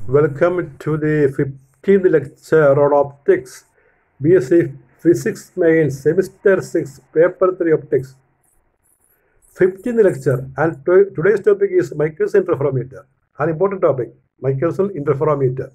Welcome to the 15th lecture on optics, BSc Physics Main, Semester 6, Paper 3 Optics. 15th lecture, and to- today's topic is Michelson interferometer, an important topic, Michelson interferometer.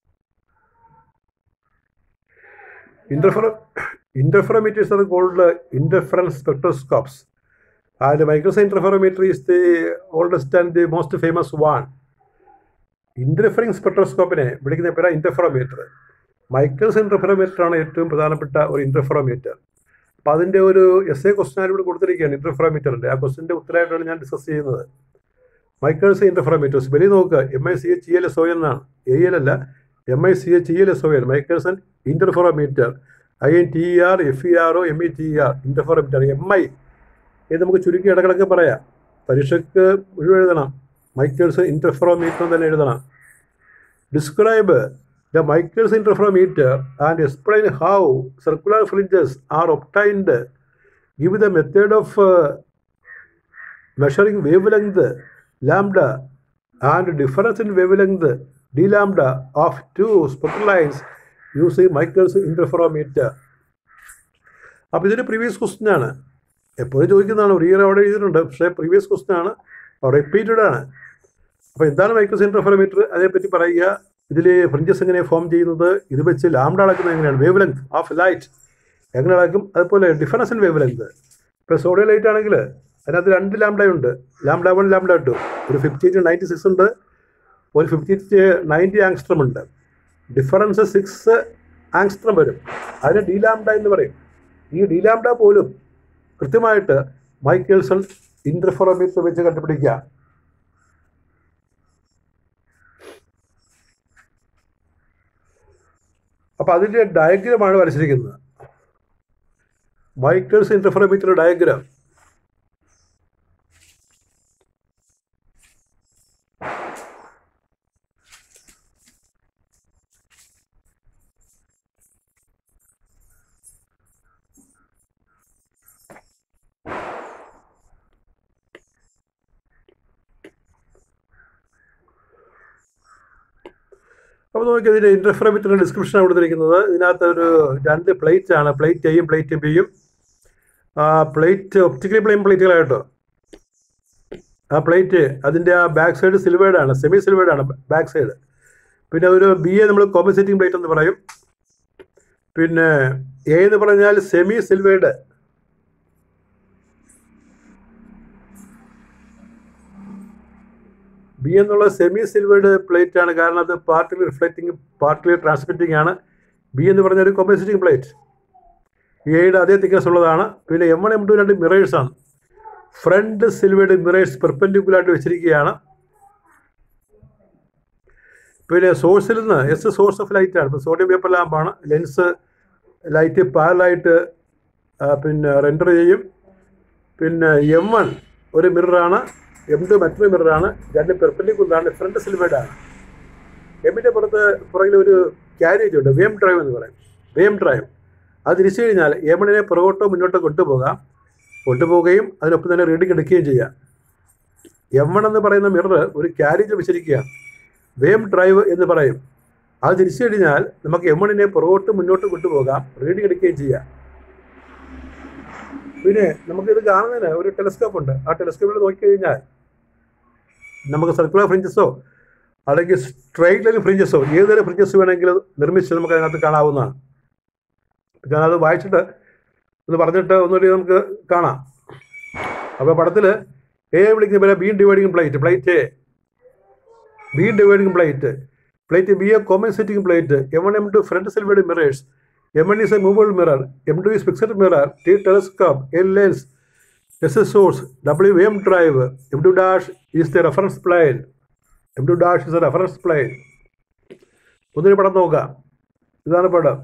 Interfer- interferometers are called uh, interference spectroscopes, and Michelson interferometer is the oldest and the most famous one. ഇന്റർഫറിംഗ് സ്പെക്ട്രോസ്കോപ്പിനെ വിളിക്കുന്ന പേരാ ഇന്റർഫറോമീറ്റർ Michael's ഇന്റർഫറോമീറ്റർ ആണ് ഏറ്റവും പ്രധാനപ്പെട്ട ഒരു ഇന്റർഫറോമീറ്റർ അപ്പം അതിൻ്റെ ഒരു S A question ഇവിടെ കൊടുത്തിരിക്കുകയാണ് ഇന്റർഫറോമീറ്ററിൻ്റെ ആ ക്വസ്റ്റിൻ്റെ ഉത്തരമായിട്ടാണ് ഞാൻ ഡിസ്കസ് ചെയ്യുന്നത് മൈക്കിൾസ് ഇന്റർഫറോമീറ്റേഴ്സ് വെളി നോക്കുക M I C H E L S O എന്നാണ് എ എൽ അല്ല M I C H E L S O L Michelson interferometer I N T R F E R O M E T R interferometer M I ഇത് നമുക്ക് ചുരുക്കി ഇടക്കിടക്ക് പറയാം പരീക്ഷയ്ക്ക് മുഴുവൻ എഴുതണം മൈക്കിൾസ് ഇന്റർഫറോമീറ്റർ തന്നെ എഴുതണം describe the Michael's interferometer and explain how circular fringes are obtained give the method of measuring wavelength lambda and difference in wavelength d lambda of two spectral lines using Michel's interferometer. അപ്പോൾ ഇതൊരു previous question ആണ് എപ്പോഴും ചോദിക്കുന്നതാണ് ഒരു year അവിടെ എഴുതിയിട്ടുണ്ട് പക്ഷേ previous question ആണ് റിപ്പീറ്റഡ് ആണ് അപ്പോൾ എന്താണ് മൈക്രോസ് ഇന്റർഫെറോമീറ്റർ അതേപ്പറ്റി പറയുക ഇതിൽ ഫ്രിഞ്ചസ് എങ്ങനെ ഫോം ചെയ്യുന്നത് ഇത് വെച്ച് ലാംഡ അളക്കുന്നത് എങ്ങനെയാണ് വേവ് ലെങ്ത് ഓഫ് ലൈറ്റ് എങ്ങനെ അളക്കും അതുപോലെ ഡിഫറൻസ് ഇൻ വേവ് ലെങ്ത് ഇപ്പോൾ സോഡിയം ലൈറ്റ് ആണെങ്കിൽ അതിനകത്ത് രണ്ട് ലാംഡ ഉണ്ട് ലാംഡ വൺ ലാംഡ ടു ഒരു ഫിഫ്റ്റി ടു നയൻറ്റി സിക്സ് ഉണ്ട് ഒരു ഫിഫ്റ്റി ടു നയൻറ്റി ആങ്സ്ട്രം ഉണ്ട് ഡിഫറൻസ് സിക്സ് ആങ്സ്ട്രം വരും അതിന് ഡി ലാംഡ എന്ന് പറയും ഈ ഡി ലാംഡ പോലും കൃത്യമായിട്ട് മൈക്കേൾസൺ ഇന്റർഫെറോമീറ്റർ വെച്ച് കണ്ടുപിടിക്കുക അപ്പോൾ അതിൻ്റെ ഡയഗ്രമാണ് വരച്ചിരിക്കുന്നത് മൈക്കേഴ്സ് ഇന്റർഫെറോമീറ്റർ ഡയഗ്രാം അപ്പോൾ നോക്കി ഇതിൻ്റെ ഇന്റർഫെറോമീറ്ററിൻ്റെ ഡിസ്ക്രിപ്ഷൻ കൊടുത്തിരിക്കുന്നത് ഇതിനകത്ത് ഒരു രണ്ട് പ്ലേറ്റ് ആണ് പ്ലേറ്റ് എയും പ്ലേറ്റ് ബിയും പ്ലേറ്റ് ഒപ്റ്റിക്കലി പ്ലെയിൻ പ്ലേറ്റുകളായിട്ടോ ആ പ്ലേറ്റ് അതിൻ്റെ ആ ബാക്ക് സൈഡ് സിൽവേഡ് ആണ് സെമി സിൽവേഡ് ആണ് ബാക്ക് സൈഡ് പിന്നെ ഒരു ബി എ നമ്മൾ കോമ്പൻസേറ്റിംഗ് പ്ലേറ്റ് എന്ന് പറയും പിന്നെ എ എന്ന് പറഞ്ഞാൽ സെമി സിൽവേഡ് ബി എന്നുള്ള സെമി സിൽവേഡ് പ്ലേറ്റ് ആണ് കാരണം അത് പാർട്ടിലി റിഫ്ലക്റ്റിംഗ് പാർട്ടിലി ട്രാൻസ്മിറ്റിംഗ് ആണ് ബി എന്ന് പറഞ്ഞ ഒരു കോമ്പൻസേറ്റിംഗ് പ്ലേറ്റ് എയുടെ അതേ തിക്നസ് ഉള്ളതാണ് പിന്നെ എം വൺ എം ടു രണ്ട് മിറേഴ്സ് ആണ് ഫ്രണ്ട് സിൽവേഡ് മിറേഴ്സ് പെർപെൻഡിക്കുലായിട്ട് വെച്ചിരിക്കുകയാണ് പിന്നെ സോഴ്സിൽ നിന്ന് എസ് സോഴ്സ് ഓഫ് ലൈറ്റ് ആണ് ഇപ്പോൾ സോഡിയം പേപ്പർ ലാമ്പാണ് ലെൻസ് ലൈറ്റ് പാരലായിട്ട് പിന്നെ റെൻഡർ ചെയ്യും പിന്നെ എം വൺ ഒരു മിററാണ് എം ടു മറ്റൊരു മിററാണ് രണ്ട് പെർപെൻഡിക്കുലറാണ് ഫ്രണ്ട് സിൽവേഡാണ് എമ്മിൻ്റെ പുറത്ത് പുറകിൽ ഒരു ക്യാരേജ് ഉണ്ട് വേം ഡ്രൈവ് എന്ന് പറയും വേം ഡ്രൈവ് അത് തിരിച്ചു കഴിഞ്ഞാൽ എമണിനെ പുറകോട്ടോ മുന്നോട്ടോ കൊണ്ടുപോകാം കൊണ്ടുപോവുകയും അതിനൊപ്പം തന്നെ റീഡിംഗ് എടുക്കുകയും ചെയ്യാം എം വൺ എന്ന് പറയുന്ന മിറർ ഒരു ക്യാരേജ് വെച്ചിരിക്കുകയാണ് വേം ഡ്രൈവ് എന്ന് പറയും അത് തിരിച്ചു കഴിഞ്ഞാൽ നമുക്ക് എം വണ്ണിനെ പുറകോട്ട് മുന്നോട്ട് കൊണ്ടുപോകാം റീഡിംഗ് എടുക്കുകയും ചെയ്യാം പിന്നെ നമുക്കിത് കാണുന്നതിന് ഒരു ടെലസ്കോപ്പ് ഉണ്ട് ആ ടെലസ്കോപ്പിൽ നോക്കിക്കഴിഞ്ഞാൽ നമുക്ക് സർക്കുലർ ഫ്രിഞ്ചസോ അല്ലെങ്കിൽ സ്ട്രൈറ്റ് ലൈൻ ഫ്രിഞ്ചസോ ഏതൊരു ഫ്രിഞ്ചസ് വേണമെങ്കിലും നിർമ്മിച്ച് നമുക്ക് അതിനകത്ത് കാണാവുന്നതാണ് ഞാനത് വായിച്ചിട്ട് ഒന്ന് പറഞ്ഞിട്ട് ഒന്നുകൂടി നമുക്ക് കാണാം അപ്പോൾ പടത്തിൽ എ വിളിക്കുന്ന പോലെ beam dividing plate plate A beam dividing plate plate B a compensating plate M one M two front silvered mirrors M one is a movable mirror M two is fixed mirror T telescope L lens S S source W M drive M two dash is the reference plane M two dash is a reference plane ഒന്നൊരു പടം നോക്കാം ഇതാണ് പടം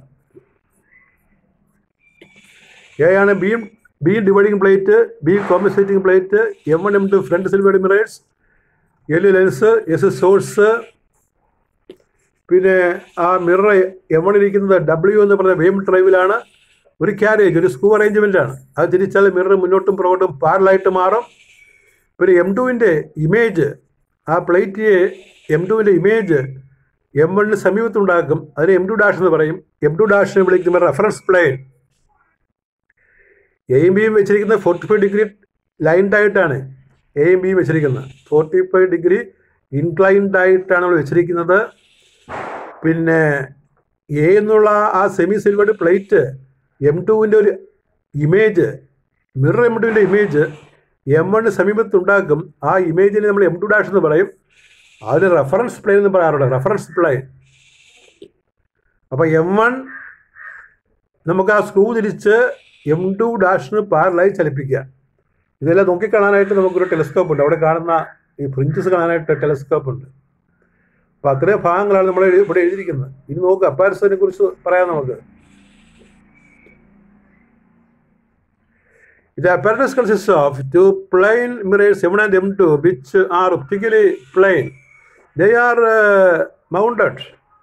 A ആണ് B B dividing plate B compensating plate M one M two front silvered mirrors L lens S source പിന്നെ ആ mirror M one ഇരിക്കുന്നത് W എന്ന് പറഞ്ഞ വേം ഡ്രൈവിലാണ് ഒരു ക്യാരേജ് ഒരു സ്ക്രൂ അറേഞ്ച്മെൻ്റ് ആണ് അത് തിരിച്ചാൽ മിറർ മുന്നോട്ടും പുറകോട്ടും പാരലായിട്ട് മാറും പിന്നെ എം ടുവിൻ്റെ ഇമേജ് ആ പ്ലേറ്റ് എം ടുവിൻ്റെ ഇമേജ് എം വണ്ണിന് സമീപത്തുണ്ടാക്കും അതിന് എം ടു ഡാഷ് എന്ന് പറയും എം ടു ഡാഷിനെ വിളിക്കുന്ന റെഫറൻസ് പ്ലെയിൻ എയും ബിയും വെച്ചിരിക്കുന്നത് ഫോർട്ടി ഫൈവ് ഡിഗ്രി ലൈൻഡ് ആയിട്ടാണ് എയും ബിയും വെച്ചിരിക്കുന്നത് ഫോർട്ടി ഫൈവ് ഡിഗ്രി ഇൻക്ലൈൻഡ് ആയിട്ടാണ് നമ്മൾ വെച്ചിരിക്കുന്നത് പിന്നെ എ എന്നുള്ള ആ സെമി സിൽവേഡ് പ്ലേറ്റ് എം ടുവിൻ്റെ ഒരു ഇമേജ് മിറർ എം ടുവിൻ്റെ ഇമേജ് എം വണ്ണിന് സമീപത്തുണ്ടാക്കും ആ ഇമേജിനെ നമ്മൾ എം ടു ഡാഷ് എന്ന് പറയും അതിന് റെഫറൻസ് പ്ലെയിൻ എന്ന് പറയാറുണ്ട് റെഫറൻസ് പ്ലെയിൻ അപ്പോൾ എം വൺ നമുക്ക് ആ സ്ക്രൂ തിരിച്ച് എം ടു ഡാഷിന് പാരലായി ചലിപ്പിക്കുക ഇതെല്ലാം നോക്കിക്കാണാനായിട്ട് നമുക്കൊരു ടെലിസ്കോപ്പ് ഉണ്ട് അവിടെ കാണുന്ന ഈ ഫ്രിഞ്ചസ് കാണാനായിട്ട് ടെലിസ്കോപ്പ് ഉണ്ട് അപ്പോൾ അത്രയും ഭാഗങ്ങളാണ് നമ്മൾ എഴു- ഇവിടെ എഴുതിയിരിക്കുന്നത് ഇനി നോക്കുക അപ്പാരസിനെ കുറിച്ച് പറയാം നമുക്ക് The apparatus consists of two plane mirrors M1 and M2 which are optically plane. They are uh, mounted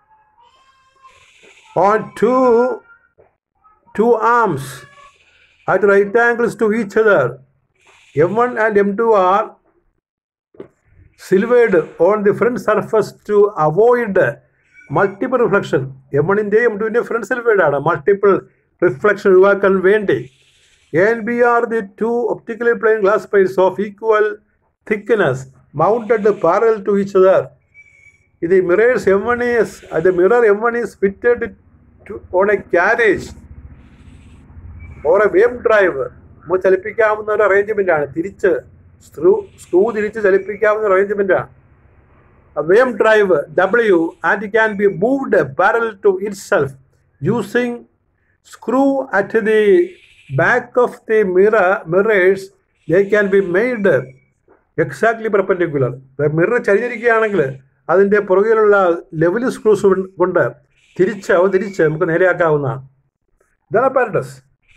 on two two arms at right angles to each other. M1 and M2 are silvered on the front surface to avoid multiple reflection. M1ൻ്റെ M ടുവിൻ്റെ front silvered ആണ് multiple reflection ഒഴിവാക്കാൻ വേണ്ടി A and B are the two optically plane glass plates of equal thickness mounted parallel to each other. The mirrors M1 is uh, the mirror M1 is fitted to, on a carriage or a wave drive. നമുക്ക് ചലിപ്പിക്കാവുന്ന ഒരു arrangement ആണ് തിരിച്ച് screw screw തിരിച്ച് ചലിപ്പിക്കാവുന്ന arrangement ആണ് a wave drive W and it can be moved parallel to itself using screw at the back of the mirror mirrors they can be made exactly perpendicular mirror ചരിഞ്ഞിരിക്കുകയാണെങ്കിൽ അതിൻ്റെ പുറകിലുള്ള level screws കൊണ്ട് തിരിച്ച് അവ തിരിച്ച് നമുക്ക് നേരെയാക്കാവുന്നതാണ് ഇതാണ് പാരഡസ്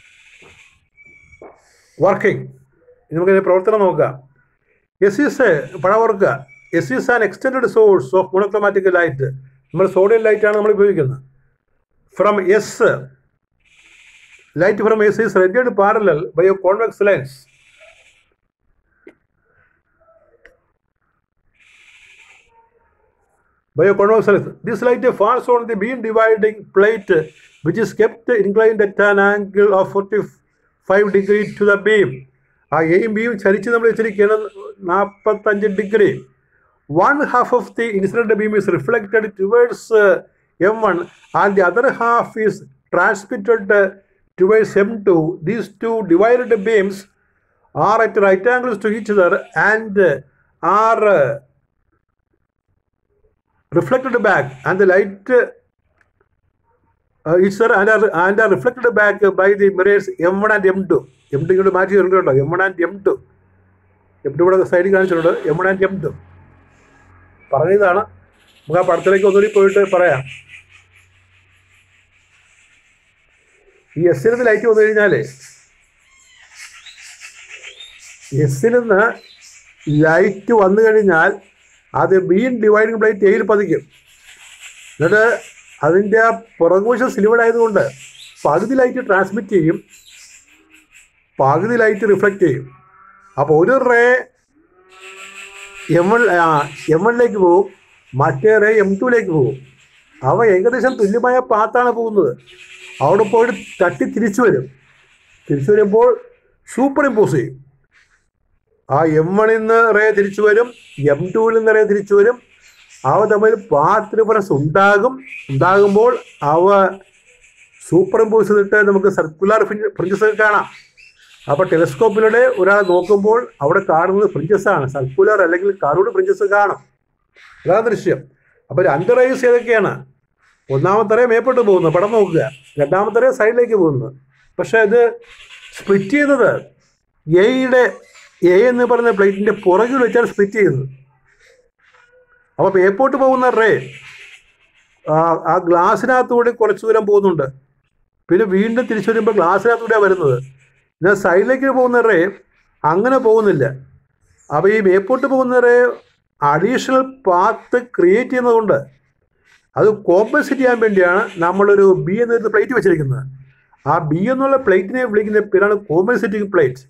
വർക്കിംഗ് നമുക്ക് പ്രവർത്തനം നോക്കാം എസ് ഈസ് പഴം ഓർക്കുക S is an extend source of monochromatic light നമ്മൾ സോഡിയം ലൈറ്റാണ് നമ്മൾ ഉപയോഗിക്കുന്നത് from S light from S is rendered parallel by a convex lens by a convex lens. This light falls on the beam dividing plate which is kept inclined at an angle of 45 degree to the beam. ആ എയും ബിയും ചരിച്ച് നമ്മൾ വെച്ചിരിക്കുകയാണ് നാൽപ്പത്തഞ്ച് degree one half of the incident beam is reflected towards M one and the other half is transmitted towards M two these two divided beams are at right angles to each other and are reflected back and the light uh, uh, it's sir and are, and are reflected back by the mirrors M1 and M2 M2 ഇങ്ങോട്ട് മാറ്റി വരുന്നുണ്ടോ M1 and M2 M2 ഇവിടെ സൈഡിൽ കാണിച്ചിട്ടുണ്ട് M1 and M2 പറഞ്ഞതാണ് നമുക്ക് ആ പടത്തിലേക്ക് ഒന്നുകൂടി പോയിട്ട് പറയാം ഈ എസ്സിൽ നിന്ന് ലൈറ്റ് വന്നു കഴിഞ്ഞാൽ എസ്സിൽ നിന്ന് ലൈറ്റ് വന്നു കഴിഞ്ഞാൽ അത് ബീൻ ഡിവൈഡിങ് പ്ലേറ്റ് എയിൽ പതിക്കും എന്നിട്ട് അതിൻ്റെ ആ പുറകുവശം സിലിവഡ് ആയതുകൊണ്ട് പകുതി ലൈറ്റ് ട്രാൻസ്മിറ്റ് ചെയ്യും പകുതി ലൈറ്റ് റിഫ്ലക്റ്റ് ചെയ്യും അപ്പോൾ ഒരു റേ എം വൺ എം വണ്ണിലേക്ക് പോകും മറ്റേ റേ എം ടുവിലേക്ക് പോകും അവ ഏകദേശം തുല്യമായ പാത്താണ് പോകുന്നത് അവിടെ പോയിട്ട് തട്ടി തിരിച്ചു വരും തിരിച്ചു വരുമ്പോൾ സൂപ്പർ ഇമ്പോസ് ചെയ്യും ആ എം വണ്ണിൽ നിന്ന് റേ തിരിച്ചു വരും എം ടുവിൽ നിന്ന് റേ തിരിച്ചു വരും അവ തമ്മിൽ പാത്ത് ഡിഫറൻസ് ഉണ്ടാകും ഉണ്ടാകുമ്പോൾ അവ സൂപ്പർ ഇമ്പോസ് ചെയ്തിട്ട് നമുക്ക് സർക്കുലർ ഫ്രിഞ്ചസ് കാണാം അപ്പോൾ ടെലിസ്കോപ്പിലൂടെ ഒരാൾ നോക്കുമ്പോൾ അവിടെ കാണുന്നത് ഫ്രിഞ്ചസ് ആണ് സർക്കുലർ അല്ലെങ്കിൽ കറൂഡ് ഫ്രിഞ്ചസ് കാണും അതാണ് ദൃശ്യം അപ്പോൾ രണ്ട് റേസ് ഏതൊക്കെയാണ് ഒന്നാമത്തെ റേ മേപ്പോട്ട് പോകുന്നത് പടം നോക്കുക രണ്ടാമത്തെ റേ സൈഡിലേക്ക് പോകുന്നത് പക്ഷേ ഇത് സ്പ്ലിറ്റ് ചെയ്യുന്നത് എയുടെ എ എന്ന് പറയുന്ന പ്ലേറ്റിൻ്റെ പുറകിൽ വെച്ചാണ് സ്പ്ലിറ്റ് ചെയ്യുന്നത് അപ്പോൾ മേപ്പോട്ട് പോകുന്ന റേ ആ ഗ്ലാസ്സിനകത്തൂടെ കുറച്ച് ദൂരം പോകുന്നുണ്ട് പിന്നെ വീണ്ടും തിരിച്ചു വരുമ്പോൾ ഗ്ലാസ്സിനകത്തൂടെയാണ് വരുന്നത് എന്നാൽ സൈഡിലേക്ക് പോകുന്ന റേ അങ്ങനെ പോകുന്നില്ല അപ്പോൾ ഈ മേപ്പോട്ട് പോകുന്ന റേ അഡീഷണൽ പാത്ത് ക്രിയേറ്റ് ചെയ്യുന്നതുകൊണ്ട് അത് കോമ്പൻസേറ്റ് ചെയ്യാൻ വേണ്ടിയാണ് നമ്മളൊരു ബി എന്ന പ്ലേറ്റ് വെച്ചിരിക്കുന്നത് ആ ബി എന്നുള്ള പ്ലേറ്റിനെ വിളിക്കുന്ന പേരാണ് compensating plate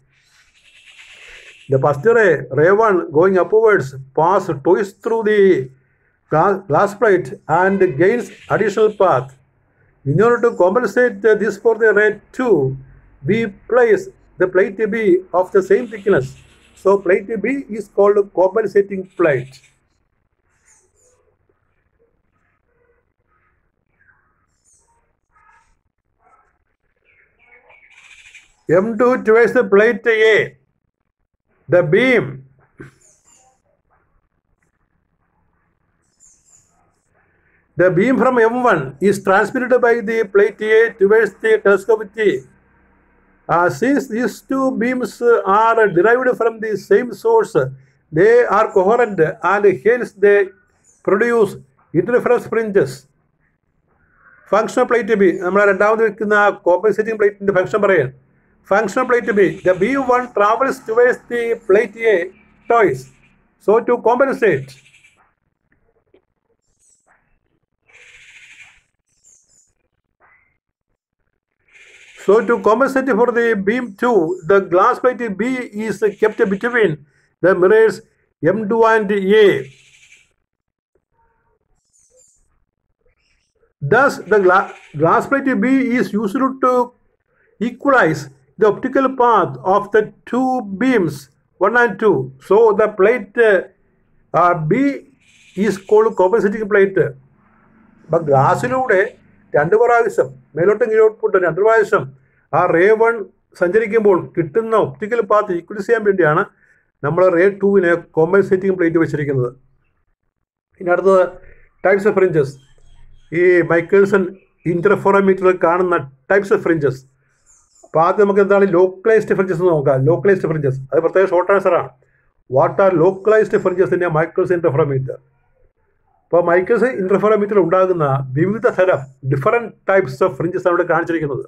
The first ray, ray 1, going upwards, pass twice through the glass plate and gains additional path. In order to compensate uh, this for the ray 2, we place the plate B of the same thickness. So plate B is called compensating plate. M2 towards the plate A. The beam The beam from M1 is transmitted by the plate A towards the telescope T. Uh, since these two beams uh, are derived from the same source, they are coherent and hence they produce interference fringes. Functional plate B നമ്മൾ രണ്ടാമത് വെക്കുന്ന compensating പ്ലേറ്റിന്റെ function പറയാൻ functional plate B the B one travels towards the plate A twice so to compensate So to compensate for the beam 2, the glass plate B is kept between the mirrors M2 and A. Thus, the gla- glass plate B is used to equalize the optical path of the two beams 1 and 2. So the plate uh, uh, B is called compensating plate. അപ്പം ഗ്ലാസ്സിലൂടെ രണ്ട് പ്രാവശ്യം മേലോട്ടും കീഴോട്ടും രണ്ട് പ്രാവശ്യം ആ ray one സഞ്ചരിക്കുമ്പോൾ കിട്ടുന്ന optical path equalise ചെയ്യാൻ വേണ്ടിയാണ് നമ്മൾ റേ ടൂവിനെ കോമ്പൻസേറ്റിംഗ് പ്ലേറ്റ് വെച്ചിരിക്കുന്നത് ഇനി അടുത്തത് ടൈപ്സ് ഓഫ് ഫ്രിഞ്ചസ് ഈ മൈക്കേഴ്സൺ ഇൻ്റർഫോറോമീറ്ററിൽ കാണുന്ന ടൈപ്സ് ഓഫ് ഫ്രിഞ്ചസ് അപ്പോൾ ആദ്യം നമുക്ക് എന്താണ് ലോക്കലൈസ്ഡ് ഫ്രിഞ്ചസ് എന്ന് നോക്കാം ലോക്കലൈസ്ഡ് ഫ്രിഞ്ചസ് അത് പ്രത്യേക ഷോർട്ട് ആൻസറാണ് what are localised fringes in Michelson's interferometer അപ്പോൾ മൈക്കേഴ്സ് ഇൻ്റർഫെറോമീറ്റർ ഉണ്ടാകുന്ന വിവിധ തരം ഡിഫറെൻറ്റ് ടൈപ്സ് ഓഫ് ഫ്രിഞ്ചസ് ആണ് ഇവിടെ കാണിച്ചിരിക്കുന്നത്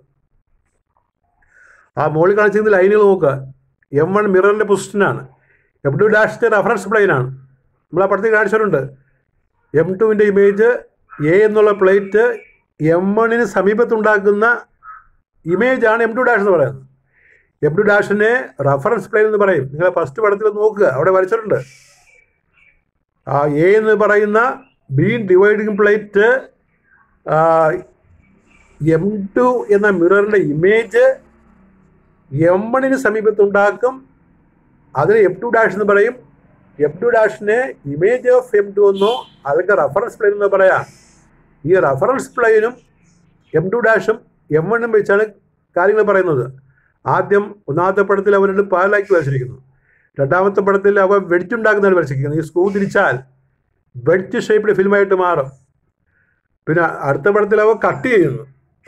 ആ മുകളിൽ കാണിച്ചിരുന്ന ലൈനുകൾ നോക്കുക എം വൺ മിററിൻ്റെ പൊസിഷനാണ് എം ടു ഡാഷിൻ്റെ റെഫറൻസ് പ്ലെയിനാണ് നമ്മൾ ആ പടത്തിൽ കാണിച്ചിട്ടുണ്ട് എം ടുവിൻ്റെ ഇമേജ് എ എന്നുള്ള പ്ലേറ്റ് എം വണ്ണിന് സമീപത്തുണ്ടാക്കുന്ന ഇമേജാണ് എം ടു ഡാഷ് എന്ന് പറയുന്നത് എം ടു ഡാഷിനെ റെഫറൻസ് പ്ലെയിൻ എന്ന് പറയും നിങ്ങൾ ഫസ്റ്റ് പടത്തിൽ നോക്കുക അവിടെ വരച്ചിട്ടുണ്ട് ആ എ എന്ന് പറയുന്ന beam dividing plate M two എന്ന മിററിൻ്റെ ഇമേജ് എം വണ്ണിന് സമീപത്തുണ്ടാക്കും അതിന് എം ടു ഡാഷ് എന്ന് പറയും എം ടു ഡാഷിനെ ഇമേജ് ഓഫ് എം ടു എന്നോ അല്ലെങ്കിൽ റഫറൻസ് പ്ലെയിൻ എന്നോ പറയാം ഈ റഫറൻസ് പ്ലെയിനും എം ടു ഡാഷും എം വണ്ണും വെച്ചാണ് കാര്യങ്ങൾ പറയുന്നത് ആദ്യം ഒന്നാമത്തെ പടത്തിൽ അവ രണ്ട് പാലാക്കി വരച്ചിരിക്കുന്നു രണ്ടാമത്തെ പടത്തിൽ അവ വെടിച്ചുണ്ടാക്കുന്നതാണ് വരച്ചിരിക്കുന്നത് ഈ സ്ക്രൂ തിരിച്ചാൽ വെഡ്ജ് ഷേപ്ഡ് ഫിലിമായിട്ട് മാറും പിന്നെ അടുത്ത പടത്തിൽ അവ കട്ട് ചെയ്യുന്നു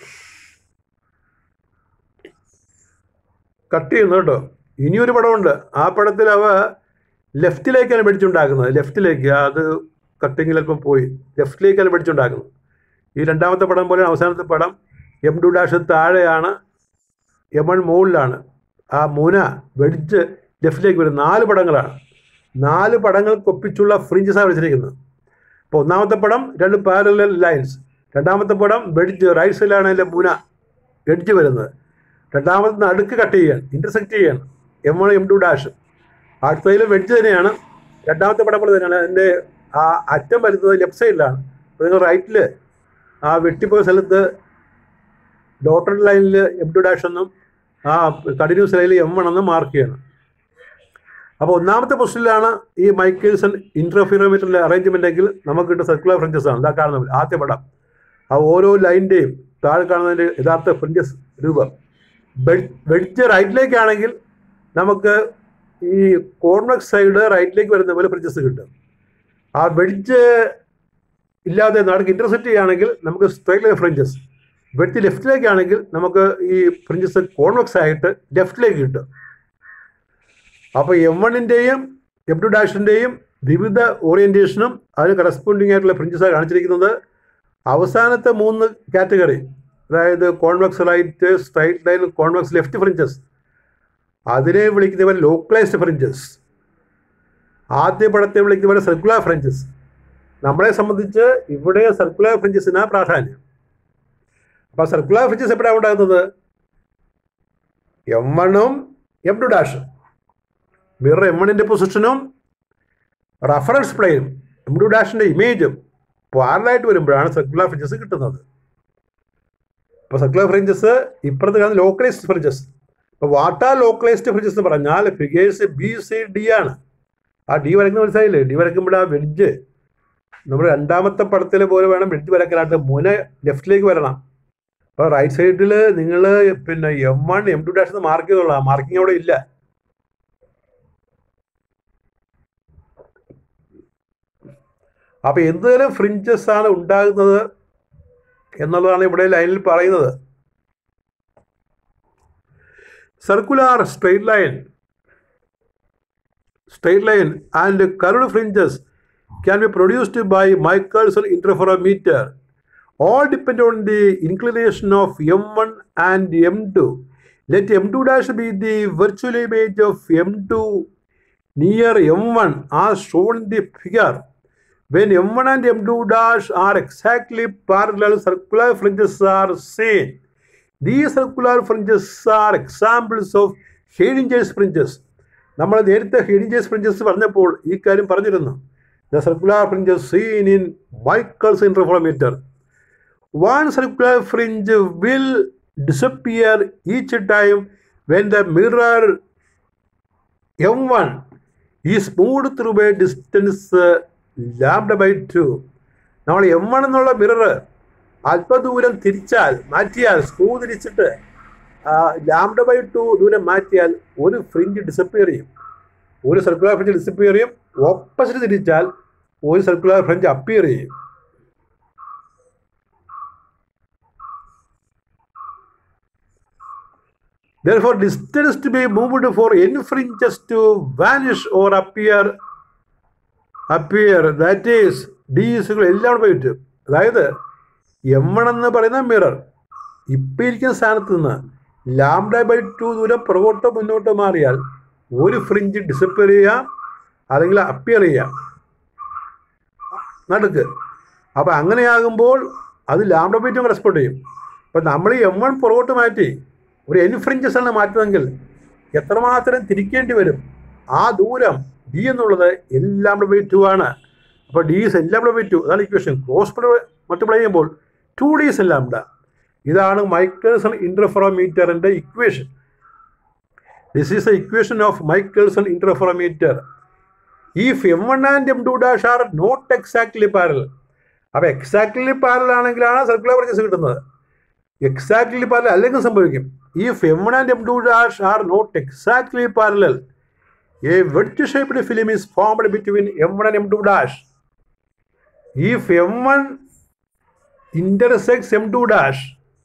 കട്ട് ചെയ്യുന്നു കേട്ടോ ഇനിയൊരു പടമുണ്ട് ആ പടത്തിൽ അവ ലെഫ്റ്റിലേക്കാണ് വെടിച്ചുണ്ടാക്കുന്നത് ലെഫ്റ്റിലേക്ക് അത് കട്ടിങ്ങിൽ അല്പം പോയി ലെഫ്റ്റിലേക്കാണ് വെടിച്ചുണ്ടാക്കുന്നത് ഈ രണ്ടാമത്തെ പടം പോലെ അവസാനത്തെ പടം എം ടു ഡാഷ് താഴെയാണ് എം വൺ മുകളിലാണ് ആ മുന വെടിച്ച് ലെഫ്റ്റിലേക്ക് വരും നാല് പടങ്ങളാണ് നാല് പടങ്ങൾക്കൊപ്പിച്ചുള്ള ഫ്രിഞ്ചസാണ് വെച്ചിരിക്കുന്നത് അപ്പോൾ ഒന്നാമത്തെ പടം രണ്ട് പാരലൽ ലൈൻസ് രണ്ടാമത്തെ പടം വെഡിച്ച് റൈറ്റ് സൈഡിലാണ് അതിൻ്റെ മുന എഡ്ജ് വരുന്നത് രണ്ടാമത്തെ നടുക്ക് കട്ട് ചെയ്യാൻ ഇൻ്റർസെക്റ്റ് ചെയ്യാൻ M one M two dash അടുത്തതിൽ വെഡ്ജ് തന്നെയാണ് രണ്ടാമത്തെ പടം പോലെ തന്നെയാണ് അതിൻ്റെ ആ അറ്റം വരുന്നത് ലെഫ്റ്റ് സൈഡിലാണ് അപ്പോൾ നിങ്ങൾ റൈറ്റിൽ ആ വെട്ടിപ്പോയ സ്ഥലത്ത് ഡോട്ടഡ് ലൈനിൽ എം ടു ഡാഷ് എന്നും ആ കണ്ടിന്യൂസ് ലൈനിൽ എം വൺ എന്നും മാർക്ക് ചെയ്യണം അപ്പോൾ ഒന്നാമത്തെ പൊസിഷനിലാണ് ഈ മൈക്കേഴ്സൺ ഇൻട്രോഫിറോമീറ്ററിൻ്റെ അറേഞ്ച്മെൻ്റ് എങ്കിൽ നമുക്ക് കിട്ടുന്ന സർക്കുലർ ഫ്രഞ്ചസ് ആണ് ഇതാ കാണുന്നത് ആദ്യ പടം ആ ഓരോ ലൈനിൻ്റെയും താഴെ കാണുന്നതിൻ്റെ യഥാർത്ഥ ഫ്രഞ്ചസ് രൂപം വെഡിച്ച് റൈറ്റിലേക്കാണെങ്കിൽ നമുക്ക് ഈ കോൺവെക്സ് സൈഡ് റൈറ്റിലേക്ക് വരുന്ന പോലെ ഫ്രിഞ്ചസ് കിട്ടും ആ വെഡിച്ച് ഇല്ലാതെ നടുക്ക് ഇൻ്റർസെക്റ്റ് ചെയ്യുകയാണെങ്കിൽ നമുക്ക് സ്ട്രൈറ്റ് ലൈൻ ഫ്രിഞ്ചസ് വെഡിച്ച് ലെഫ്റ്റിലേക്കാണെങ്കിൽ നമുക്ക് ഈ ഫ്രിഞ്ചസ് കോൺവെക്സ് ആയിട്ട് ലെഫ്റ്റിലേക്ക് കിട്ടും അപ്പോൾ എം വണ്ണിൻ്റെയും എം ടു ഡാഷിൻ്റെയും വിവിധ ഓറിയൻറ്റേഷനും അതിന് കറസ്പോണ്ടിങ് ആയിട്ടുള്ള ഫ്രിഞ്ചസാണ് കാണിച്ചിരിക്കുന്നത് അവസാനത്തെ മൂന്ന് കാറ്റഗറി അതായത് convex right straight line convex left fringes അതിനെ വിളിക്കുന്നവർ ലോക്കലൈസ്ഡ് ഫ്രിഞ്ചസ് ആദ്യ പടത്തെ വിളിക്കുന്നവർ സർക്കുലർ ഫ്രിഞ്ചസ് നമ്മളെ സംബന്ധിച്ച് ഇവിടെ സർക്കുലർ ഫ്രിഞ്ചസിനാണ് പ്രാധാന്യം അപ്പോൾ സർക്കുലർ ഫ്രിഞ്ചസ് എപ്പോഴാണ് ഉണ്ടാകുന്നത് എം വണ്ണും എം ടു ഡാഷും മിറർ എം വണ്ണിൻ്റെ പൊസിഷനും റഫറൻസ് പ്ലെയിനും എം ടു ഡാഷിൻ്റെ ഇമേജും പാരലായിട്ട് വരുമ്പോഴാണ് സർക്കുലർ ഫ്രിഞ്ചസ് കിട്ടുന്നത് ഇപ്പോൾ സർക്കുലർ ഫ്രിഞ്ചസ് ഇപ്പുറത്ത് കാണുന്ന ലോക്കലൈസ്ഡ് ഫ്രിഞ്ചസ് ഇപ്പോൾ വാട്ടാ ലോക്കലൈസ്ഡ് ഫ്രിഞ്ചസ് എന്ന് പറഞ്ഞാൽ ഫിഗേഴ്സ് ബി സി ഡി ആണ് ആ ഡി വരയ്ക്കുന്ന മനസ്സിലായില്ലേ ഡി വരയ്ക്കുമ്പോൾ ആ വെഡ്ജ് നമ്മുടെ രണ്ടാമത്തെ പടത്തിൽ പോലെ വേണം വെഡ്ജ് വരയ്ക്കാനായിട്ട് മുന ലെഫ്റ്റിലേക്ക് വരണം അപ്പോൾ റൈറ്റ് സൈഡിൽ നിങ്ങൾ പിന്നെ M one M two dash mark ചെയ്തോളാം മാർക്കിംഗ് അവിടെ ഇല്ല അപ്പോൾ എന്തുതരം ഫ്രിഞ്ചസ് ആണ് ഉണ്ടാകുന്നത് എന്നുള്ളതാണ് ഇവിടെ ലൈനിൽ പറയുന്നത് circular straight line straight line and curved fringes can be produced by Michelson interferometer. All depend on the inclination of M1 and M2. Let M2 dash be the virtual image of M2 near M1 as shown in the figure. When M1 and M2 dash are exactly parallel, circular fringes are seen. These circular fringes are examples of Heidinger's fringes. നമ്മൾ നേരത്തെ ഹെഡിഞ്ചേഴ്സ് fringes പറഞ്ഞപ്പോൾ ഈ കാര്യം പറഞ്ഞിരുന്നു the circular fringes seen in Michelson's interferometer one circular fringe will disappear each time when the mirror M one is moved through by distance lambda by two നമ്മൾ M one എന്നുള്ള mirror അല്പദൂരം തിരിച്ചാൽ മാറ്റിയാൽ screw തിരിച്ചിട്ട് lambda by to ദൂരം മാറ്റിയാൽ ഒരു fringe disappear ചെയ്യും ഒരു സർക്കുലർ ഫ്രിഞ്ച് ഡിസപ്പിയർ ചെയ്യും ഓപ്പോസിറ്റ് തിരിച്ചാൽ ഒരു സർക്കുലർ ഫ്രിഞ്ച് അപ്പിയർ ചെയ്യും Therefore, distance to be moved for any fringes to vanish or appear appear that is d is equal എല്ലാം കൂടെ പോയിട്ട് അതായത് എം വൺ എന്ന് പറയുന്ന മിറർ ഇപ്പം ഇരിക്കുന്ന സ്ഥാനത്ത് നിന്ന് ലാംഡ ബൈ ടു ദൂരം പുറകോട്ടോ മുന്നോട്ടോ മാറിയാൽ ഒരു ഫ്രിഞ്ച് ഡിസപ്പിയർ ചെയ്യാം അല്ലെങ്കിൽ അപ്പിയർ ചെയ്യാം നടുക്ക് അപ്പോൾ അങ്ങനെയാകുമ്പോൾ അത് ലാംഡ ബൈ ടു റെസ്പോണ്ട് ചെയ്യും അപ്പം നമ്മൾ എം വൺ പുറകോട്ട് മാറ്റി ഒരു എൻ ഫ്രിഞ്ചസ് ആണ് മാറ്റുന്നതെങ്കിൽ എത്രമാത്രം തിരിക്കേണ്ടി വരും ആ ദൂരം ഡി എന്നുള്ളത് എല്ലാം ബൈ ടു ആണ് അപ്പോൾ ഡി ഇസ് എല്ലാം ബൈ ടു അതാണ് ഇക്വേഷൻ ക്രോസ് മൾട്ടിപ്ലൈ ചെയ്യുമ്പോൾ ടു ഡി ഇസ് എല്ലാം ഇതാണ് മൈക്കേഴ്സൺ ഇൻ്റർഫെറോമീറ്ററിൻ്റെ equation this is a equation of Michelson interferometer if M one and M two dash are not exactly parallel അപ്പോൾ exactly parallel ആണെങ്കിലാണ് circular പ്രജസ് കിട്ടുന്നത് exactly parallel അല്ലെങ്കിൽ സംഭവിക്കും if M one and M two dash are not exactly parallel a wedge shaped film is formed between M one and M two dash if M one intersects M2 dash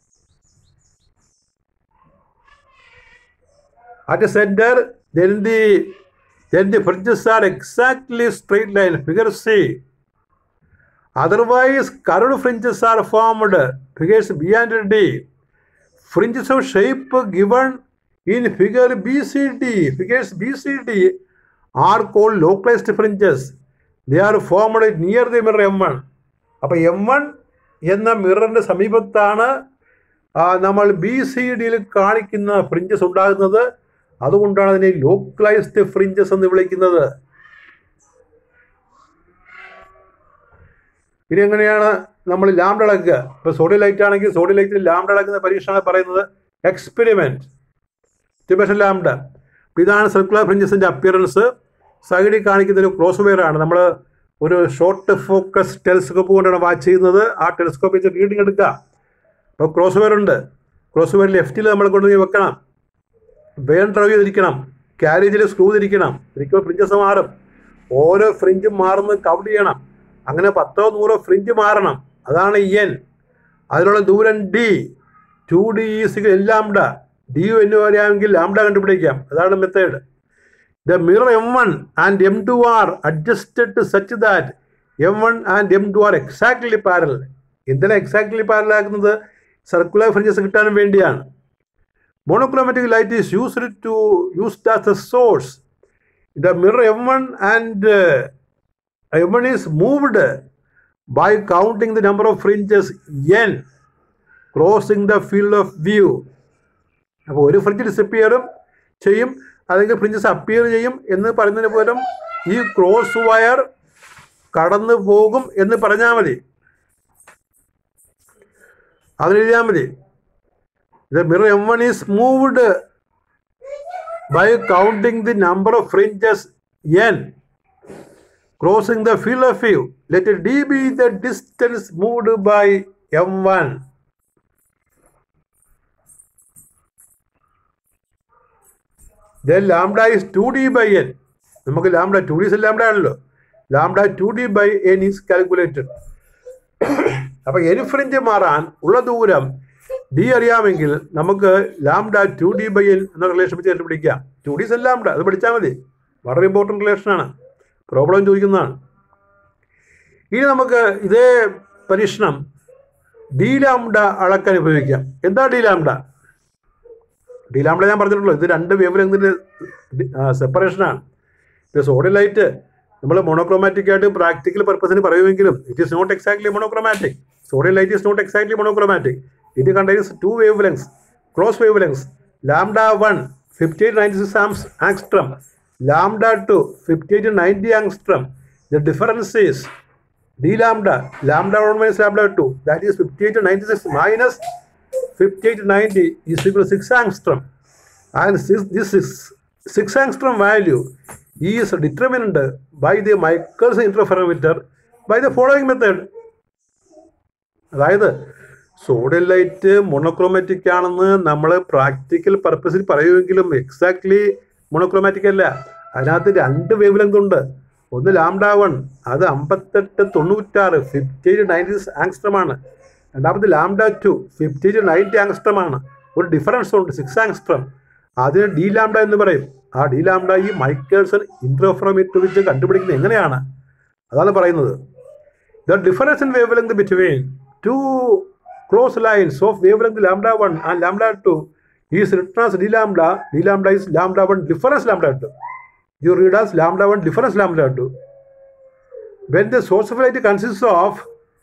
at the center, then the then the fringes are exactly straight line. Figure C. Otherwise, curved fringes are formed. Figures B and D. Fringes of shape given in figure BCD. Figures BCD are called localized fringes. They are formed near the mirror M1. അപ്പോൾ M one എന്ന മിററിൻ്റെ സമീപത്താണ് ആ, നമ്മൾ B C ഡിയിൽ കാണിക്കുന്ന fringes ഉണ്ടാകുന്നത് അതുകൊണ്ടാണ് അതിനെ ലോക്കലൈസ്ഡ് ഫ്രിഞ്ചസ് എന്ന് വിളിക്കുന്നത് ഇനി എങ്ങനെയാണ് നമ്മൾ ലാംഡ അളക്കുക ഇപ്പോൾ സോഡിയം ലൈറ്റ് ആണെങ്കിൽ സോഡിയം ലൈറ്റിൽ ലാംഡ അളക്കുന്ന പരീക്ഷണമാണ് പറയുന്നത് എക്സ്പെരിമെൻറ്റ് ടിബഷൻ ലാംഡ അപ്പോൾ ഇതാണ് സർക്കുലർ ഫ്രിഞ്ചസിൻ്റെ അപ്പിയറൻസ് സൈഡിൽ കാണിക്കുന്ന ഒരു ക്രോസ് വെയർ ആണ് നമ്മൾ ഒരു ഷോർട്ട് ഫോക്കസ് ടെലിസ്കോപ്പ് കൊണ്ടാണ് വാച്ച് ചെയ്യുന്നത് ആ ടെലിസ്കോപ്പ് വെച്ച് റീഡിംഗ് എടുക്കുക അപ്പോൾ ക്രോസ് വെയർ ഉണ്ട് ക്രോസ് വെയർ ലെഫ്റ്റിൽ നമ്മൾ കൊണ്ടുപോയി വെക്കണം വേൺ ഡ്രൈവ് ചെയ്തിരിക്കണം ക്യാരേജിൽ സ്ക്രൂ തിരിക്കണം ഒരിക്കൽ ഫ്രിഞ്ചസ് മാറും ഓരോ ഫ്രിഞ്ചും മാറുന്നത് കൗണ്ട് ചെയ്യണം അങ്ങനെ പത്തോ നൂറോ ഫ്രിഞ്ച് മാറണം അതാണ് എൻ അതിനുള്ള ദൂരം D two D is lambda D എന്ന് പറയാമെങ്കിൽ ലാംഡ കണ്ടുപിടിക്കാം അതാണ് method The mirror M1 and M2 are adjusted to such that M1 and M2 are exactly parallel. എന്തിനാ എക്സാക്ട്ലി പാരലൽ ആക്കുന്നത് സർക്കുലർ ഫ്രിഞ്ചസ് കിട്ടാൻ വേണ്ടിയാണ് monochromatic light is used to used as a source the mirror M one and M one is moved by counting the number of fringes N crossing the field of view അപ്പോൾ ഒരു fringe ഡിസപ്പിയറും ചെയ്യും അല്ലെങ്കിൽ fringes appear ചെയ്യും എന്ന് പറയുന്നതിന് പകരം ഈ cross wire കടന്നു പോകും എന്ന് പറഞ്ഞാൽ മതി അതിനെഴുതിയാൽ മതി the mirror M one is moved by counting the number of fringes n crossing the field of view. Let d be the distance moved by m1. Then lambda is 2d by n. നമുക്ക് lambda two D lambda ആണല്ലോ lambda two D by N is calculated അപ്പൊ N fringe മാറാൻ ഉള്ള ദൂരം D അറിയാമെങ്കിൽ നമുക്ക് lambda two D by N എന്ന relation വെച്ച് കണ്ടുപിടിക്കാം ടു ഡി സെൽ ലാംഡ അത് പഠിച്ചാൽ മതി വളരെ ഇമ്പോർട്ടൻറ്റ് റിലേഷനാണ് പ്രോബ്ലം ചോദിക്കുന്നതാണ് ഇനി നമുക്ക് ഇതേ പരീക്ഷണം ഡി ലാംഡ അളക്കാൻ ഉപയോഗിക്കാം എന്താ ഡി ലാംഡ ഡി ലാംഡ ഞാൻ പറഞ്ഞിട്ടുള്ളൂ ഇത് രണ്ട് വേവ് ലെങ്തിൻ്റെ സെപ്പറേഷനാണ് ഇത് സോഡിയം ലൈറ്റ് നമ്മൾ മോണോക്രോമാറ്റിക് ആയിട്ട് പ്രാക്ടിക്കൽ പർപ്പസിന് പറയുമെങ്കിലും it is not exactly monochromatic sodium light is not exactly monochromatic it contains two wavelengths close wavelengths lambda one fifty eight ninety six ആംസ് angstrom lambda two fifty eight ninety angstrom the difference is d lambda lambda 1 minus lambda 2 that is 58 to 96 minus 58 to 90 is equal to 6 angstrom and this, this is 6 angstrom value is determined by the Michelson interferometer by the following method അതായത് sodium light monochromatic ആണെന്ന് നമ്മൾ practical പർപ്പസിൽ പറയുമെങ്കിലും exactly monochromatic അല്ല അതിനകത്ത് രണ്ട് wave length ഉണ്ട് ഒന്ന് lambda one അത് അമ്പത്തെട്ട് തൊണ്ണൂറ്റാറ് ഫിഫ്റ്റി എയ്റ്റ് നയൻറ്റി ആങ്സ്ട്രമാണ് രണ്ടാമത് lambda two fifty eight ninety ആങ്സ്ട്രമാണ് ഒരു ഡിഫറൻസ് ഉണ്ട് സിക്സ് ആങ്സ്ട്രം അതിന് ഡി ലാംഡ എന്ന് പറയും ആ ഡി ലാംഡ ഈ മൈക്കേഴ്സൺ ഇൻട്രോഫ്രോമീറ്റർ വെച്ച് കണ്ടുപിടിക്കുന്നത് എങ്ങനെയാണ് അതാണ് പറയുന്നത് the difference in wavelength between two close lines of wavelength lambda one and lambda two is written as D lambda D lambda is lambda one difference lambda two you read as lambda 1 difference lambda 2 when the source of light consists of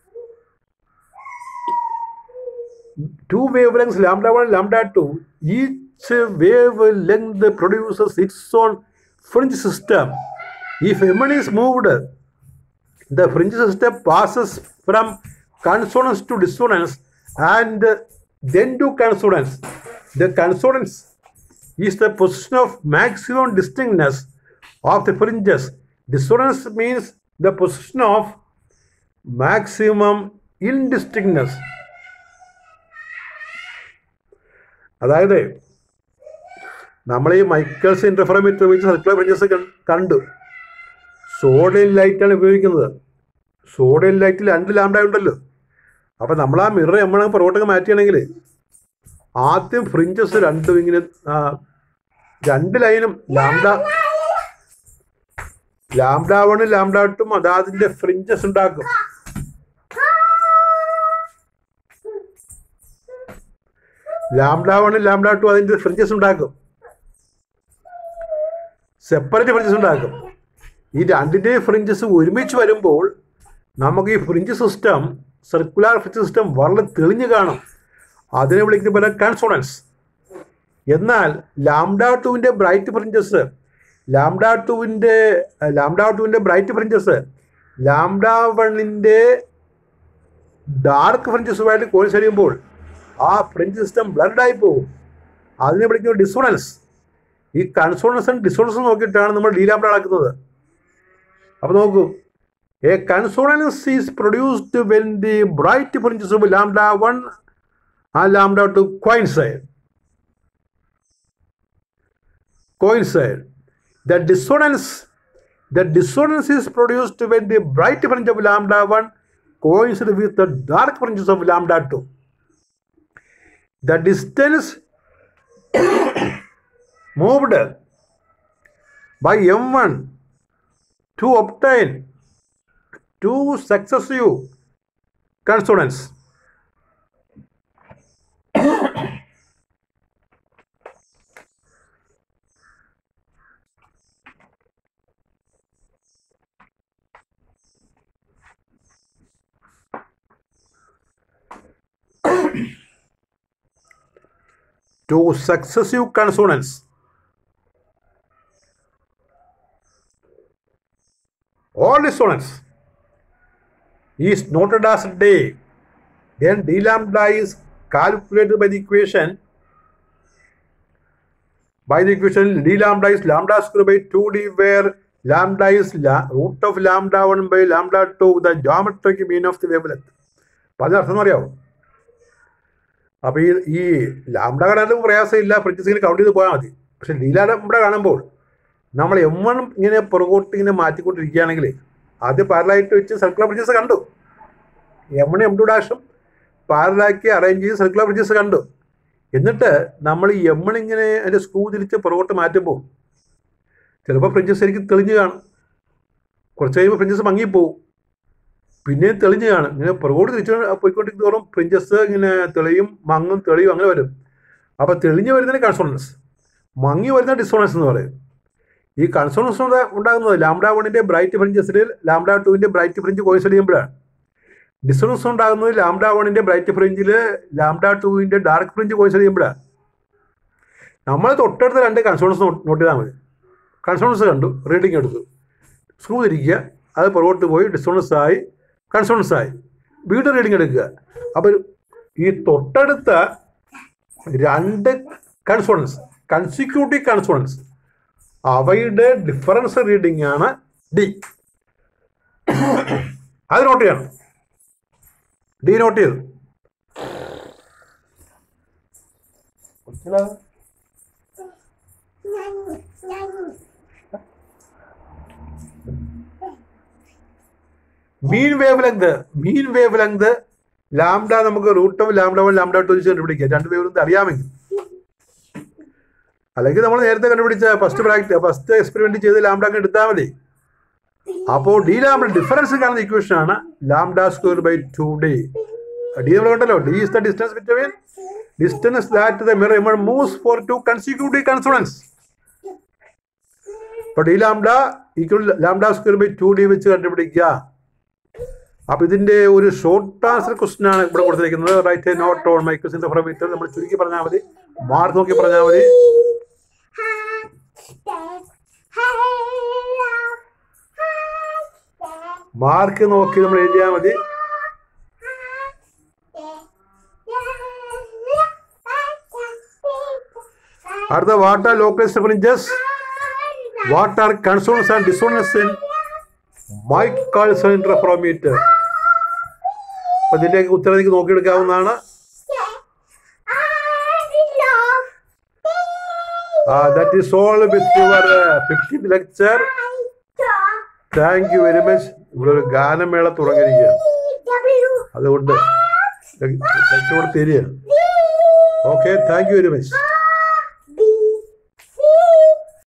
two wavelengths lambda 1 lambda 2 each wavelength produces its own fringe system if m1 is moved the fringe system passes from consonance to dissonance and then to consonance the consonance is the position of maximum distinctness of the fringes. Dissonance means the position of maximum indistinctness. അതായത് നമ്മൾ ഈ മൈക്കേഴ്സ് ഇൻ്റർഫറോമീറ്റർ വെച്ച് circular fringes കണ്ടു sodium ലൈറ്റാണ് ഉപയോഗിക്കുന്നത് sodium ലൈറ്റിൽ രണ്ട് lambda ഉണ്ടല്ലോ അപ്പം നമ്മൾ ആ മിറർ നമ്മൾ പുറകോട്ടൊക്കെ മാറ്റുകയാണെങ്കിൽ ആദ്യം ഫ്രിഞ്ചസ് രണ്ടും ഇങ്ങനെ രണ്ട് ലൈനും ലാംഡ ലാംഡ വണ്ണും ലാംഡ ടും അതാതിന്റെ ഫ്രിഞ്ചസ് ഉണ്ടാക്കും ലാംഡ വണ്ണും ലാംഡ ടു അതിന്റെ ഫ്രിഞ്ചസ് ഉണ്ടാക്കും സെപ്പറേറ്റ് ഫ്രിഞ്ചസ് ഉണ്ടാക്കും ഈ രണ്ടിന്റെ ഫ്രിഞ്ചസ് ഒരുമിച്ച് വരുമ്പോൾ നമുക്ക് ഈ fringe system circular fringe system വളരെ തെളിഞ്ഞു കാണും അതിനെ വിളിക്കുന്ന പോലെ കൺസോണൻസ് എന്നാൽ ലാംഡ ടുവിൻ്റെ ബ്രൈറ്റ് ഫ്രിഞ്ചസ് ലാംഡ ടുവിൻ്റെ ലാംഡ ടുവിൻ്റെ ബ്രൈറ്റ് ഫ്രിഞ്ചസ് ലാംഡ വണ്ണിൻ്റെ ഡാർക്ക് ഫ്രിഞ്ചസുമായിട്ട് കോഴ്സ് കഴിയുമ്പോൾ ആ ഫ്രിഞ്ച് സിസ്റ്റം ബ്ലഡായി പോകും അതിനെ വിളിക്കുന്നത് ഡിസോണൻസ് ഈ കൺസോണൻസും ഡിസോണൻസും നോക്കിയിട്ടാണ് നമ്മൾ ഡി ലാംഡ അളക്കുന്നത് അപ്പോൾ നോക്കൂ a consonance is produced when the bright fringes of lambda one ആ lambda two coincide coincide. The dissonance, the dissonance is produced when the bright fringe of lambda 1 coincide with the dark fringes of lambda 2. The distance moved by m1 to obtain two successive consonants to successive consonants. All dissonance. Is noted as D then d lambda is calculated by the equation by the equation d lambda is lambda square by 2d where lambda is la, root of lambda 1 by lambda 2 the geometric mean of the wavelength അപ്പം അതിന് അർത്ഥം എന്ന് അറിയാമോ അപ്പോൾ ഈ ഈ lambda കാണാനും പ്രയാസമില്ല ഫ്രിഡ്ജസ് ഇങ്ങനെ കൗണ്ട് ചെയ്ത് പോയാൽ മതി പക്ഷെ ഡി ലാംഡ കാണുമ്പോൾ നമ്മൾ എം വൺ ഇങ്ങനെ പുറകോട്ട് ഇങ്ങനെ മാറ്റിക്കൊണ്ടിരിക്കുകയാണെങ്കിൽ ആദ്യം പാരലായിട്ട് വെച്ച് സർക്കുലർ ബ്രിഡ്ജസ് കണ്ടു എം വൺ എം ടു ഡാഷും പാരലാക്കി അറേഞ്ച് ചെയ്ത് സർക്കുലർ ബ്രിഡ്ജസ് കണ്ടു എന്നിട്ട് നമ്മൾ ഈ എം വൺ ഇങ്ങനെ അതിൻ്റെ സ്ക്രൂ തിരിച്ച് പുറകോട്ട് മാറ്റുമ്പോൾ ചിലപ്പോൾ ഫ്രിഡ്ജസ് ശരിക്കും തെളിഞ്ഞ് കാണും കുറച്ച് കഴിയുമ്പോൾ ഫ്രിഡ്ജസ് മങ്ങിപ്പോവും പിന്നെയും തെളിഞ്ഞ് കാണും ഇങ്ങനെ പുറകോട്ട് തിരിച്ച് പോയിക്കൊണ്ടിരിക്കും തോറും ഫ്രിഞ്ചസ് ഇങ്ങനെ തെളിയും മങ്ങും തെളിയും അങ്ങനെ വരും അപ്പോൾ തെളിഞ്ഞ് വരുന്നതിന് കൺസോണൻസ് മങ്ങി വരുന്ന ഡിസോണൻസ് എന്ന് പറയും ഈ കൺസോണൻസ് ഉണ്ടാകുന്നത് ലാംഡ വണ്ണിൻ്റെ ബ്രൈറ്റ് ഫ്രിഞ്ചസിൽ ലാംഡ ടുവിൻ്റെ ബ്രൈറ്റ് ഫ്രിഞ്ച് കോയിൻസൈഡ് ചെയ്യുമ്പോഴാണ് ഡിസോണൻസ് ഉണ്ടാകുന്നത് ലാംഡ വണ്ണിൻ്റെ ബ്രൈറ്റ് ഫ്രിഞ്ചിൽ ലാംഡ ടുവിൻ്റെ ഡാർക്ക് ഫ്രിഞ്ച് കോയിൻസൈഡ് ചെയ്യുമ്പോഴാണ് നമ്മൾ തൊട്ടടുത്ത രണ്ട് കൺസോണൻസ് നോട്ട് ചെയ്താൽ മതി കൺസോണൻസ് കണ്ടു റീഡിങ് എടുത്തു സ്ക്രൂ തിരിക്കുക അത് പുറകോട്ട് പോയി ഡിസോണൻസ് ആയി കൺസോണൻസ് ആയി വീണ്ടും റീഡിങ് എടുക്കുക അപ്പോൾ ഈ തൊട്ടടുത്ത രണ്ട് കൺസോണൻസ് കൺസിക്യൂട്ടീവ് കൺസോണൻസ് അവയുടെ ഡിഫറൻസ് റീഡിംഗ് ആണ് ഡി അത് നോട്ട് ചെയ്യണം ഡി നോട്ട് ചെയ്തു mean wavelength mean wavelength lambda നമുക്ക് root of lambda one lambda two വെച്ച് കണ്ടുപിടിക്കാം രണ്ട് വേവ് ലെങ്ത് അറിയാമെങ്കിൽ അല്ലെങ്കിൽ നമ്മൾ നേരത്തെ കണ്ടുപിടിച്ച ഫസ്റ്റ് പ്രാക്ടി ഫസ്റ്റ് എക്സ്പെരിമെന്റ് ചെയ്ത് ലാംഡ അങ്ങ് എടുത്താൽ മതി അപ്പോൾ ഡി ലാംഡ ഡിഫറൻസ് കാണുന്ന ഇക്വേഷൻ ആണ് lambda square by two D D നമ്മൾ കണ്ടല്ലോ D is the distance between distance that the mirror M one moves for two consecutive consonance അപ്പോൾ D lambda equal lambda square by two D വെച്ച് കണ്ടുപിടിക്കുക അപ്പോൾ ഇതിന്റെ ഒരു ഷോർട്ട് ആൻസർ ക്വസ്റ്റ്യൻ ആണ് ഇവിടെ കൊടുത്തിരിക്കുന്നത് റൈറ്റ് എ നോട്ട് ഓൺ മൈക്രോസിന്റെ ഫ്രമീറ്റർ നമ്മൾ ചുരുക്കി പറഞ്ഞാൽ മതി മാർക്ക് നോക്കി പറഞ്ഞാൽ മതി മാർക്ക് നോക്കി നമ്മൾ എഴുതിയാൽ മതി അടുത്ത what are local fringes what are consonance and dissonance in Michelson interferometer അപ്പൊ ഇതിന്റെ ഉത്തരം എനിക്ക് നോക്കിയെടുക്കാവുന്നതാണ് that is all with your fifteen lecture thank you very much ഇവിടെ ഒരു ഗാനമേള തുടങ്ങിയിരിക്കുകയാണ് അതുകൊണ്ട് ലെക്ചർ കൂടെ തരിക okay thank you very much